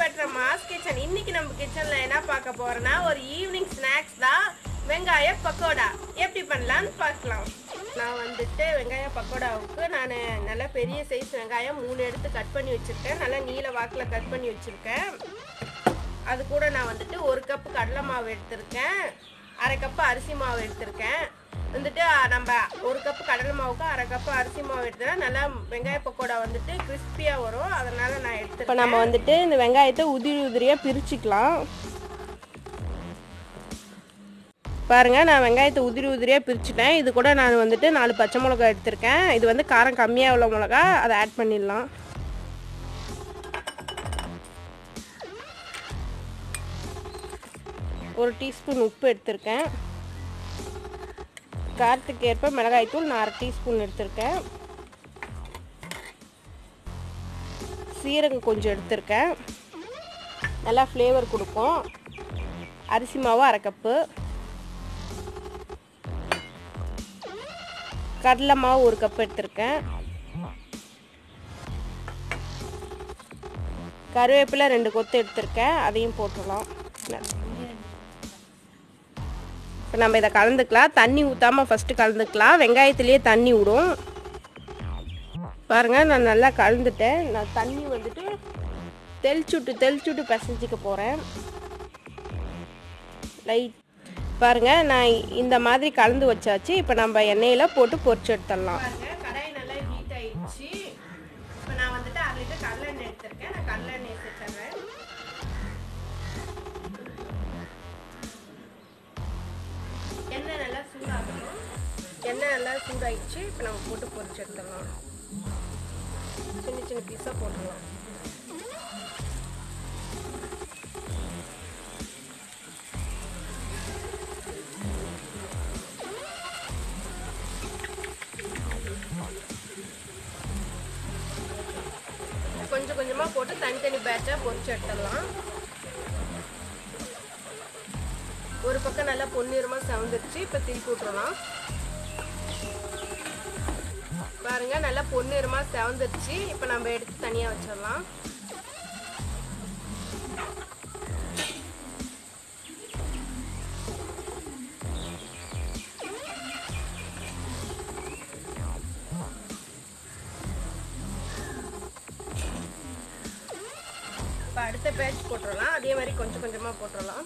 பற்ற mass kitchen இன்னைக்கு நம்ம கிச்சன்ல என்ன பார்க்க போறோம்னா ஒரு ஈவினிங் ஸ்நாக்ஸ் தான் வெங்காய பக்கோடா எப்படி பண்ணலாம்னு பார்க்கலாம் நான் வந்துட்டு வெங்காய பக்கோடாவுக்கு நான் நல்லா பெரிய சைஸ் வெங்காயம் மூணு எடுத்து கட் பண்ணி வச்சுருக்கேன் நல்லா நீல வாக்கில் கட் பண்ணி வச்சுருக்கேன் அது கூட நான் வந்துட்டு ஒரு கப் கடலை மாவு எடுத்திருக்கேன் அரை கப்பு அரிசி மாவு எடுத்திருக்கேன் வந்துட்டு அஹ், நம்ம ஒரு கப்பு கடலை மாவுக்கு அரை கப்பு அரிசி மாவு எடுத்தா நல்லா வெங்காய பக்கோடா வந்துட்டு கிறிஸ்பியாக வரும் அதனால நான் எடுத்து இப்போ நம்ம வந்துட்டு இந்த வெங்காயத்தை உதிரி உதிரியாக பிரிச்சுக்கலாம் பாருங்க நான் வெங்காயத்தை உதிரி உதிரியாக பிரிச்சுட்டேன் இது கூட நான் வந்துட்டு நாலு பச்சை மிளகா எடுத்திருக்கேன் இது வந்து காரம் கம்மியாக உள்ள மிளகா அதை ஆட் பண்ணிடலாம் ஒரு டீஸ்பூன் உப்பு எடுத்திருக்கேன் காரத்துக்கு ஏற்ப மிளகாய்த்தூள் நான் அரை டீஸ்பூன் எடுத்திருக்கேன் சீரகம் கொஞ்சம் எடுத்திருக்கேன் நல்லா ஃப்ளேவர் கொடுக்கும் அரிசி மாவு அரை கப்பு கடலை மாவு ஒரு கப் எடுத்திருக்கேன் கருவேப்பிலை ரெண்டு கொத்து எடுத்திருக்கேன் அதையும் போட்டுடலாம் இப்போ நம்ம இதை கலந்துக்கலாம் தண்ணி ஊற்றாமல் ஃபஸ்ட்டு கலந்துக்கலாம் வெங்காயத்துலேயே தண்ணி விடும் பாருங்கள் நான் நல்லா கலந்துட்டேன் நான் தண்ணி வந்துட்டு தெளிச்சுட்டு தெளிச்சுட்டு பிசைஞ்சிக்க போகிறேன் லைட் பாருங்கள் நான் இந்த மாதிரி கலந்து வச்சாச்சு இப்போ நம்ம எண்ணெயில் போட்டு பொரிச்சு எடுத்துடலாம் கடாய் நல்லா ஹீட் ஆயிடுச்சு இப்போ நான் வந்துட்டு அரை லிட்டர் கடலெண்ணெய் எடுத்திருக்கேன் நான் கடலெண்ணெய் சேர்த்துறேன் எண்ணெய் நல்லா சூடாகணும் எண்ணெய் நல்லா சூடாயிடுச்சு இப்போ நம்ம போட்டு பொரிச்சு எடுத்துடலாம் சின்ன சின்ன பீஸாக போட்டுடலாம் கொஞ்சம் கொஞ்சமாக போட்டு தனித்தனி பேட்சாக பொரிச்சு எடுத்துடலாம் ஒரு பக்கம் நல்லா பொன்னிறமாக செவந்துருச்சு இப்போ திருப்பி விட்டுறலாம் பாருங்க நல்லா பொன்னிறமாக செவந்துருச்சு இப்போ நம்ம எடுத்து தனியாக வச்சிடலாம் இப்போ அடுத்த பேட்ச் போட்டுடலாம் அதே மாதிரி கொஞ்சம் கொஞ்சமாக போட்டுடலாம்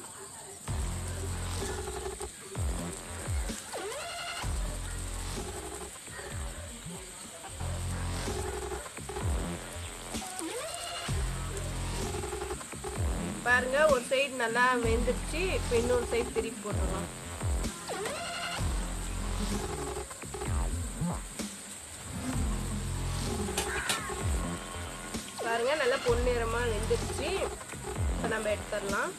பாருங்க ஒரு சைடு நல்லா வெந்துருச்சு இப்போ இன்னொரு சைடு திருப்பி போட்டுடலாம் பாருங்க நல்லா பொன்னிறமாக வெந்துருச்சு இப்போ நம்ம எடுத்துடலாம்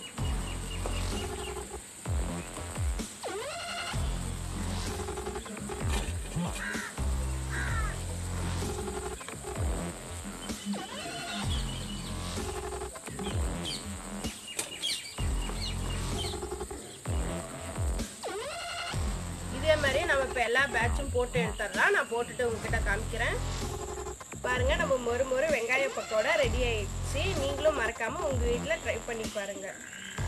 இதே மாதிரி நம்ம இப்போ எல்லா பேட்சும் போட்டு எடுத்துடலாம் நான் போட்டுட்டு உங்ககிட்ட காமிக்கிறேன் பாருங்க நம்ம மொறு மொறு வெங்காய பக்கோடா ரெடி ஆயிடுச்சு நீங்களும் மறக்காம உங்க வீட்டில் ட்ரை பண்ணி பாருங்க